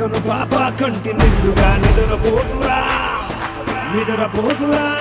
కను పాప కంటి నిండుగా నిద్రపోతురా నిద్రపోతురా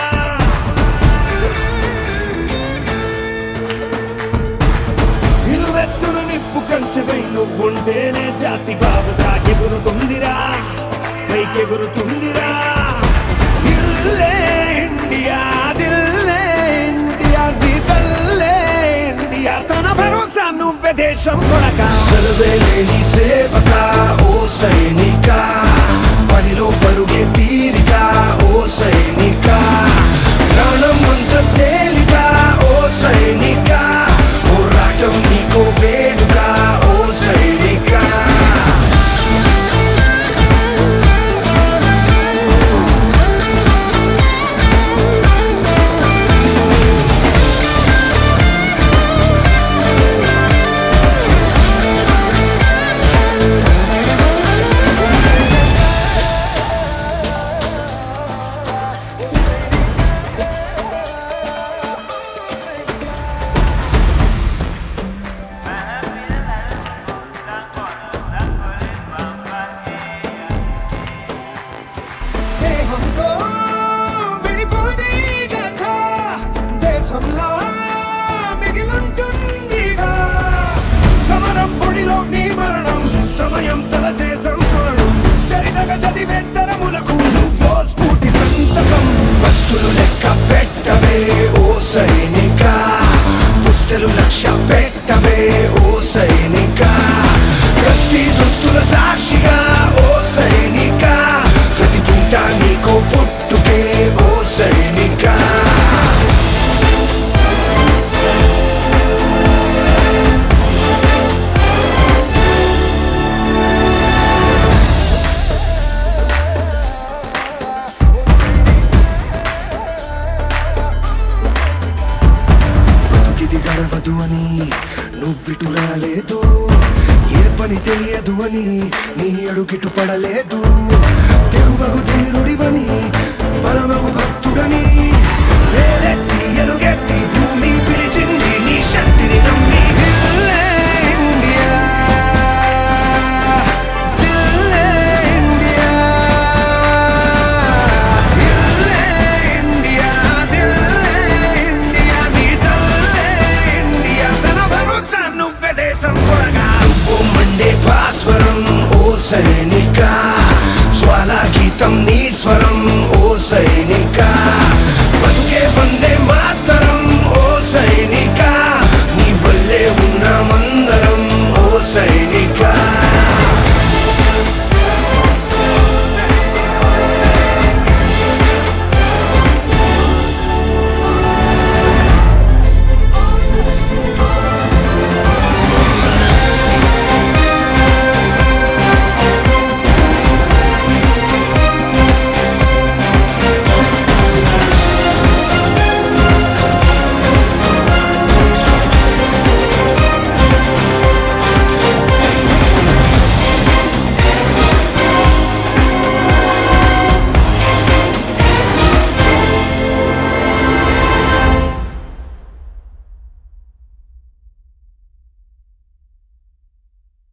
నిలువెత్తును నిప్పు కంచెవై నువ్వుంటేనే జాతి బాబుగా ఎగురుతుందిరా పైకెగురుతుందిరా ఇల్లే ఇండియా దిల్లే ఇండియా నీ తల్లే ఇండియా తన భరోసా నువ్వే దేశం కొనక సెలవేలేని సేవక ఓ సైనిక పనిలో పరుగే తీరిక ఓ సైనిక ప్రాణం అంత తేలిక ఓ సైనిక పోరాటం నీకో వేడుక ఓ సైనిక దేహంతో విడిపోదే కథ దేశంలో మిగిలుంటుందిగా సమరం పొడిలో మీ మరణం సమయం తలచే సంస్మరణం చరితగా చదివే తరములకు నువ్వో స్ఫూర్తి సంతకం వస్తులు లెక్క పెట్టవే ఓ సైనిక పుస్తలు లక్ష్య పెట్టవే ఓ సైనిక ప్రతి దుస్తుల సాక్షిగా ఓ సైనిక ప్రతి పూట నీకో పుట్టుకే ఓ సైనిక బతుకిది గడవదు అని నువ్విటు రాలేదు ఏ పని తెలియదు అని నీ అడుగిటు పడలేదు తెగువగు ధీరుడివని బలమగు భక్తుడని వేలెత్తి